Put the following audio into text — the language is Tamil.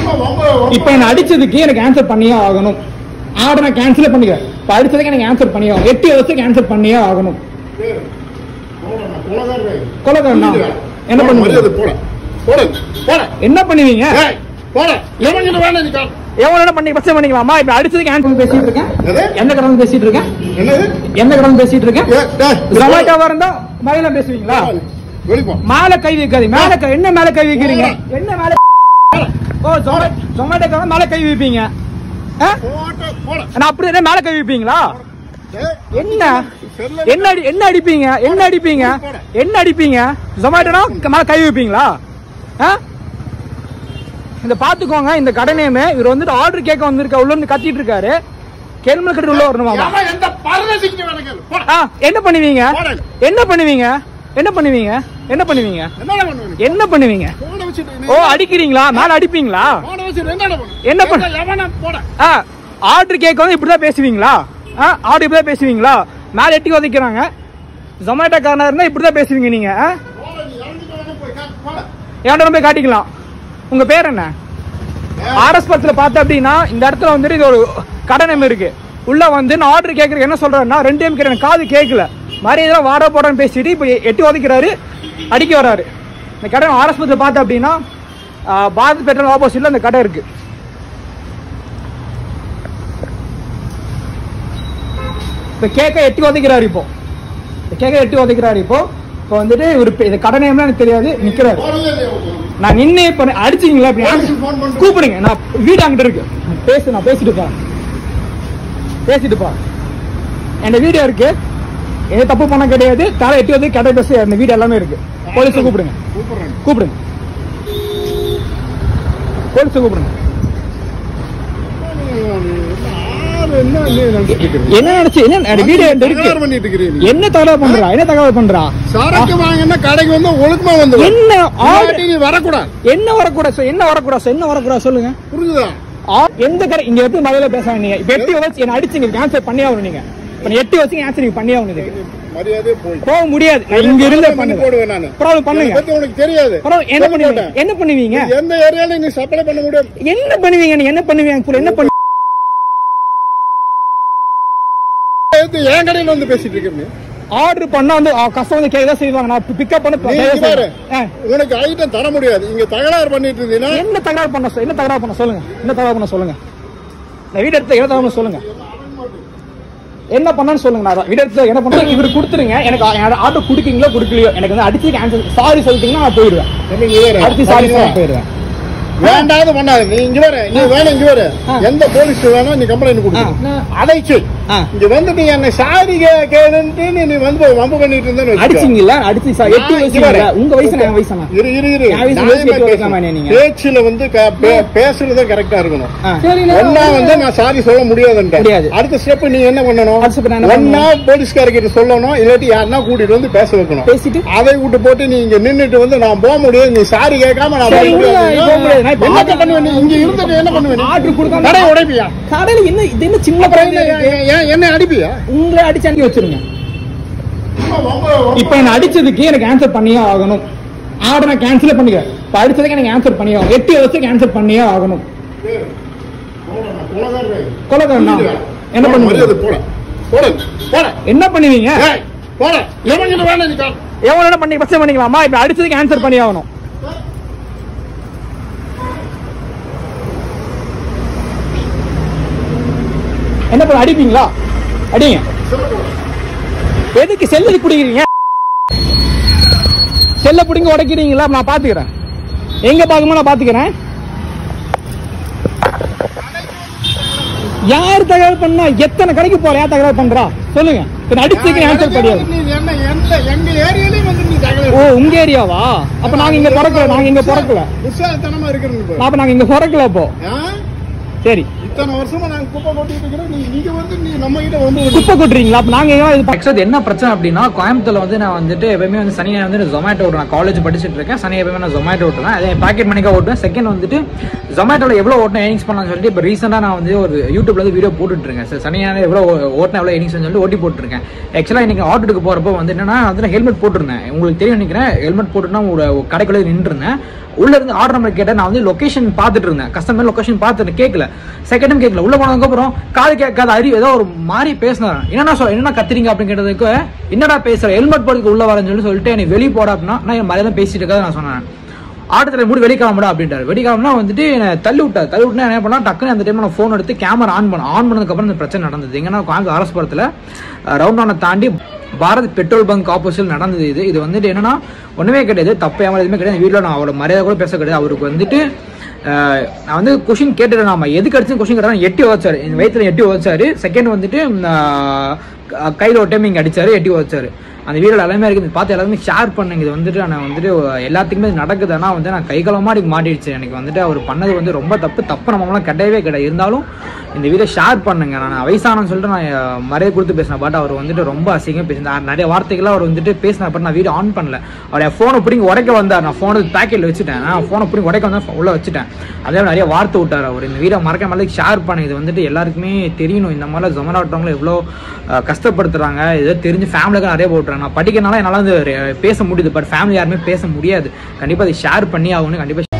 இப்போ என்ன அடிச்சதுக்கு எனக்கு ஆன்சர் பண்ணியே ஆகணும் ஆர்டர் நான் கேன்சல் பண்ணிக்கிறேன் இப்போ அடிச்சதுக்கு எனக்கு ஆன்சர் பண்ணியே ஆகணும் எட்டு வருஷத்துக்கு ஆன்சர் பண்ணியே ஆகணும் கொலகாரனா என்ன பண்ணுவீங்க போட போட போட என்ன பண்ணுவீங்க ஏய், போட எவங்கிட்ட வேணா நீ கால் எவ்வளவு நேரம் பண்ணி பச்சை பண்ணிக்கலாமா இப்ப அடிச்சதுக்கு ஆன்சர் பேசிட்டு இருக்கேன் எது? எந்த கடந்து பேசிட்டு இருக்கேன் என்னது எந்த கடந்து பேசிட்டு இருக்கேன் ஏய், டேய், ஜொமேட்டோவா இருந்தா மயில பேசுவீங்களா வெளிப்போ மேல கை வைக்காது மேல கை என்ன மேல கை வைக்கிறீங்க என்ன மேல ஓ ஜொமேட்டோ மேல கை வைப்பீங்க ஆ? போட்ட போட நான் அப்படி என்ன மேல கை வைப்பீங்களா ஏய், என்ன செல்ல என்ன அடி என்ன அடிப்பீங்க என்ன அடிப்பீங்க என்ன அடிப்பீங்க ஜொமேட்டோனா மேல கை வைப்பீங்களா ஆ? இந்த பாத்துக்கோங்க இந்த கடை நேம் இவர் வந்துட்டு ஆர்டர் கேட்க வந்திருக்க உள்ள இருந்து கத்திட்டு இருக்காரு கேள்வி கட்டி உள்ள வரணுமாமா எவன் எந்த பரதசிக்கு வேணா கேளு போட ஆ, என்ன பண்ணுவீங்க போடா. என்ன பண்ணுவீங்க என்ன பண்ணுவீங்க என்ன பண்ணுவீங்க என்னடா பண்ணுவ என்ன பண்ணுவீங்க போட வச்சுட்டு நீ ஓ அடிக்கிறீங்களா மேல அடிப்பீங்களா போட வச்சுட்டு என்னடா பண்ணுவ என்ன பண்ண- எவனா போட ஆ ஆர்டர் கேட்க வந்து இப்படிதான் பேசுவீங்களா ஆ ஆர்டர் இப்படிதான் பேசுவீங்களா மேல எட்டி உதைக்கிறாங்க ஜொமேட்டோ காரனா இருந்தா இப்படிதான் பேசுவீங்க நீங்க ஆ? போட நீ இறங்கிட்டு வேணா போய் காட்டு போட என்கிட்ட போய் காட்டிக்கலாம் உங்க பேர் என்ன ஆர்எஸ் பத்துல பார்த்த அப்படின்னா இந்த இடத்துல வந்துட்டு இது ஒரு கடை நேம் இருக்கு உள்ள வந்து நான் ஆர்டர் கேட்கறதுக்கு என்ன சொல்றேன்னா ரெண்டு டைம் கேட்கறேன் காது கேட்கல மாதிரி இதெல்லாம் வாட போடான்னு பேசிட்டு இப்போ எட்டி உதைக்கிறாரு அடிக்க வராரு இந்த கடை ஆர்எஸ் பத்துல பார்த்த அப்படின்னா ஆ, பாரத் பெட்ரோல் ஆப்போசிட்ல அந்த கடை இருக்கு இப்போ கேக்க எட்டி உதைக்கிறாரு இப்போ இந்த கேக்க எட்டி உதைக்கிறாரு இப்போ இப்போ வந்துட்டு ஒரு இந்த கடை நேம்லாம் எனக்கு தெரியாது நிக்கிறாரு போடவே இல்லையா உனக்கு? நான் நின்னு இப்ப அடிச்சீங்களா இப்ப போலீஸுக்கு phone பண்றேன். கூப்பிடுங்க நான் வீடு அங்கிட்ட இருக்கு பேசு நான் பேசிட்டு போறேன் பேசிட்டு போறேன் என் வீடியோ இருக்கு எது தப்பு பண்ண கிடையாது தலை எட்டி வந்து கடை பேச அந்த வீடு எல்லாமே இருக்கு போலீஸை கூப்பிடுங்க கூப்பிடுறேன் கூப்பிடுங்க போலீஸை கூப்பிடுங்க யாரு என்ன நீ நினைச்சிட்டு இருக்கிறீங்க? என்ன நினைச்சு என்ன வீடியோ தகராறு இருக்கு பண்ணிட்டு இருக்கிறீங்க நீ. என்ன தகவல் பண்றா என்ன தகவல் பண்றா சரக்கு வாங்கினா கடைக்கு வந்து ஒழுக்கமா வந்து என்ன ஆர்டர் இல்லாட்டி நீ வரக்கூடாது என்ன வரக்கூடாது சார் என்ன வரக்கூடாது சார் என்ன வரக்கூடாது சொல்லுங்க புரிஞ்சுதா ஆ- எந்த கடை இங்க எப்படி மழையில பேசுறாங்க நீங்க இப்ப எட்டி வச்சு என்ன அடிச்சு நீங்க ஆன்சர் பண்ணி ஆகணும் நீங்க இப்ப நீ எட்டி வச்சு ஆன்சர் நீங்க பண்ணி ஆகணும் இதுக்கு மரியாதையே போய் போக முடியாது நான் இங்க இருந்து பண்ணி பண்ணுவேன் போடுவேன் நானு ப்ராப்ளம் பண்ணுங்க இதை பத்தி உனக்கு தெரியாது பரவாயில்ல, என்ன சொல்ல பண்ணுவீங்க மாட்டேன். என்ன பண்ணுவீங்க எந்த ஏரியால நீ சப்ளை பண்ண முடியும் என்ன பண்ணுவீங்க நீங்க என்ன பண்ணுவீங்க புரியல, என்ன பண்ணு எடுத்து என் கடையில வந்து பேசிட்டு இருக்க நீ ஆர்டர் பண்ணா வந்து கஸ்டமர் வந்து கேட்க செய்வாங்க நான் பிக்கப் பண்ண நீ தயார் இங்க பாரு. செய்வேன். ஆ, உனக்கு ஐட்டம் தர முடியாது இங்க தகராறு பண்ணிட்டு இருந்தீங்கன்னா என்ன தகராறு பண்ண சொ- என்ன தகராறு பண்ண சொல்லுங்க என்ன தகராறு பண்ண சொல்லுங்க நான் வீடு எடுத்து என்ன தகவல் சொல்லுங்க என்ன பண்ணான்னு சொல்லுங்க நான் வீடு எடுத்து என்ன பண்ண இவரு கொடுத்துருங்க எனக்கு ஆர்டர் கொடுக்கீங்களோ கொடுக்கலையோ எனக்கு வந்து அடிச்சு ஆன்சர் சாரி சொல்லிட்டீங்கன்னா நான் போயிடுவேன் தம்பி, இங்க வேற. அடுத்து சாரி சொல்ல போயிடுவேன் வேண்டாவது பண்ணாது நீ இங்க வர நீ வேணும் இங்க வர ஆ. எந்த போலீஸ் வேணும் நீ கம்ப்ளைண்ட் கொடு ஆ. அதை செய் ஆ. இங்க வந்து நீ என்ன சாரி கே- கேளுன்ட்டு நீ நீ வந்து வம்பு பண்ணிட்டு இருந்தேன்னு வச்சுக்கோ. அடிச்சீங்கல்ல அடிச்சு சா- எட்டு நான் வயசு இங்க வரேன். உங்க வயசு நான் வயசு நான் இரு இரு இரு என் வயசு நியாயமா வயசு எட்டு பேசு. வைக்காம நீங்க. பேச்சுல வந்து க- பே- பேசுறது கரெக்டா இருக்கணும் ஆ. ஒன்னா வந்து நான் சாரி சொல்ல முடியாதுன்ட்டேன் முடியாது. அடுத்த ஸ்டெப் நீ என்ன பண்ணணும் அடுத்த step நான் என்ன ஒன்னா போலீஸ்காரர்கிட்ட சொல்லணும் இல்லாட்டி யாருன்னா கூட்டிட்டு வந்து பேச வைக்கணும் பேசிட்டு அதை விட்டு போட்டு நீ இங்க நின்னுட்டு வந்து நான் போக முடியாது நீ சாரி கேட்காம நான் சரி, போக இல்ல, முடியாது போக முடியாது. நான் இப்ப என்ன பண்ணுவேன் நீ இங்க இருந்துட்டு என்ன பண்ணுவேன் நீ? ஆர்டர் கொடுக்காம கடை உடைப்பியா கடையில என்ன இது என்ன சின்ன அப்புறம் பிரச்சனை என்ன, இருக்கு? ஏன், ஏன், என்ன அடிப்பியா உங்களை அடிச்சு அனுப்பி வச்சிருங்க இப்ப என்ன அடிச்சதுக்கு எனக்கு ஆன்சர் பண்ணியே ஆகணும் ஆர்டர் நான் கேன்சல் பண்ணிக்கிறேன் இப்ப அடிச்சதுக்கு எனக்கு ஆன்சர் பண்ணியே ஆகணும் எட்டு வருஷத்துக்கு ஆன்சர் பண்ணியே ஆகணும் கொலகாரனா என்ன மரியாதை பண்ணுவீங்க போட போட போட என்ன பண்ணுவீங்க ஏய், போட எவங்கிட்ட வேணா நீ கால் எவ்வளவு நேரம் பண்ணி பிரச்சனை பண்ணிக்கலாமா இப்ப அடிச்சதுக்கு ஆன்சர் பண்ணி ஆகணும் என்ன பண்ண அடிப்பீங்களா அடிங்க எதுக்கு செல்லு குடிக்கிறீங்க செல்ல பிடிங்க உடைக்கிறீங்களா நான் பாத்துக்கிறேன் எங்க பாக்குமோ நான் பாத்துக்கிறேன் யார் தகவல் பண்ணா எத்தனை கடைக்கு போற யார் தகவல் பண்றா சொல்லுங்க இப்ப அடிச்சதுக்கு ஆன்சர் பண்ணியாது நீ என்ன எந்த எங்க ஏரியாலயும் வந்து நீ தகவல் ஓ உங்க ஏரியாவா அப்ப நாங்க இங்க பிறக்கல நாங்க இங்க பிறக்கல உற்சாகத்தனமா இருக்கிறது இப்போ. அப்ப நாங்க இங்க பிறக்கல அப்போ ஆ? சரி இத்தனை வருஷமா நாங்க குப்பை கொட்டிட்டு இருக்கிறோம் நீ இங்க வந்து நீ நம்ம கிட்ட வந்து குப்பை கொட்டுறீங்களா அப்ப நாங்க எங்க இது ஆக்சுவலி என்ன பிரச்சனை அப்படின்னா கோயம்புத்தூர்ல வந்து நான் வந்துட்டு எப்பவுமே வந்து சனி ஞாயிறு வந்து ஜொமேட்டோ ஓட்டுறேன் காலேஜ் படிச்சுட்டு இருக்கேன் சனி எப்பவுமே நான் ஜொமேட்டோ ஓட்டுறேன் அதே பாக்கெட் மணிக்கா ஓட்டுவேன் செகண்ட் வந்துட்டு ஜொமேட்டோல எவ்வளவு ஓட்டின ஏர்னிங்ஸ் பண்ணலாம்னு சொல்லிட்டு இப்போ ரீசெண்டாக நான் வந்து ஒரு யூடியூப்ல வந்து வீடியோ போட்டுட்டு இருக்கேன் சார் சனி ஞாயிறு எவ்வளோ ஓட்டின எவ்வளோ ஏர்னிங்ஸ் சொல்லி ஓட்டி போட்டுருக்கேன் ஆக்சுவலாக இன்னைக்கு ஆட்டோக்கு போறப்போ வந்து என்னன்னா வந்து ஹெல்மெட் போட்டிருந்தேன் உங்களுக்கு தெரியும் நினைக்கிறேன் ஹெல்மெட் போட்டுனா ஒரு கடைக்குள்ளே நின்றுருந்தேன் உள்ள இருந்து ஆர்டர் நம்பர் கேட்டேன் நான் வந்து லொகேஷன் பார்த்துட்டு இருந்தேன் கஸ்டமர் லொகேஷன் பார்த்துட்டு கேட்கல செகண்ட் டைம் கேட்கல உள்ள போனதுக்கு அப்புறம் காது கேட்காத அறிவு ஏதோ ஒரு மாதிரி பேசினாரு என்னன்னா சொல் என்னன்னா கத்துறீங்க அப்படின்னு கேட்டதுக்கு என்னடா பேசுற ஹெல்மெட் போடுறதுக்கு உள்ள வரேன்னு சொல்லி சொல்லிட்டு எனக்கு வெளியே போட அப்படின்னா நான் என் மரியாதை பேசிட்டு இருக்கதை நான் சொன்னேன் ஆட்டத்தில் மூடி வெளிக்காமடா அப்படின்ட்டாரு வெளிக்காமனா வந்துட்டு என்னை தள்ளி விட்டார் தள்ளி விட்டுனா என்ன பண்ணா டக்குன்னு அந்த டைம் நான் ஃபோன் எடுத்து கேமரா ஆன் பண்ண ஆன் பண்ணதுக்கப்புறம் இந்த பிரச்சனை நடந்தது எங்கன்னா கோயம்புத்தூர் அரசுபுரத்தில் ரவுண்டானை தாண்டி பாரத் பெட்ரோல் பங்க் ஆப்போசிட் நடந்தது இது இது வந்துட்டு என்னன்னா ஒன்றுமே கிடையாது தப்பு ஏமாறு எதுவுமே கிடையாது வீட்டில் நான் அவரோட மரியாதை கூட பேச கிடையாது அவருக்கு வந்துட்டு அஹ், நான் வந்து கொஷின் கேட்டுட்டேன் நாம எதுக்கு அடிச்சு கொஷின் கேட்டா எட்டி வச்சாரு என் வயிற்றுல எட்டி வச்சாரு செகண்ட் வந்துட்டு அஹ், க- கையில ஒரு டைம் இங்கே அடிச்சாரு எட்டி வச்சாரு அந்த வீடியோ எல்லாமே இருக்குது பார்த்து எல்லாருமே ஷேர் பண்ணுங்க இது வந்துட்டு நான் வந்துட்டு எல்லாத்துக்குமே இது நடக்குது ஆனால் வந்து நான் கைகளமாக எனக்கு மாட்டிடுச்சு எனக்கு வந்துட்டு அவர் பண்ணது வந்து ரொம்ப தப்பு தப்பு நம்மளாம் கிடையவே கிடையாது இருந்தாலும் இந்த வீடியோ ஷேர் பண்ணுங்க நான் வயசானன்னு சொல்லிட்டு நான் அஹ், மரியாதை கொடுத்து பேசினேன் பட் அவர் வந்துட்டு ரொம்ப அசிங்கம் பேசினார் நிறைய வார்த்தைகள்லாம் அவர் வந்துட்டு பேசின பட் நான் வீடியோ ஆன் பண்ணல அவர் என் ஃபோனை பிடிங்கி உடைக்க வந்தார் நான் ஃபோனை பேக்கெட்டில் வச்சுட்டேன் நான் ஃபோனை பிடிங்கி உடைக்க வந்தா உள்ள வச்சுட்டேன் அதே மாதிரி நிறைய வார்த்தை விட்டார் அவர் இந்த வீடியோ மறக்க மாதிரி ஷேர் பண்ணுங்க இது வந்துட்டு எல்லாருக்குமே தெரியணும் இந்த மாதிரிலாம் ஜொமேட்டோவங்களை எவ்வளோ அஹ், கஷ்டப்படுத்துறாங்க இதை தெரிஞ்சு ஃபேமிலிக்கு நிறைய போட்டுறாங்க நான் படிக்கிறனால என்னால் வந்து re- பேச முடியுது பட் ஃபேமிலி யாருமே பேச முடியாது கண்டிப்பாக அதை ஷேர் பண்ணி ஆகணும் கண்டிப்பாக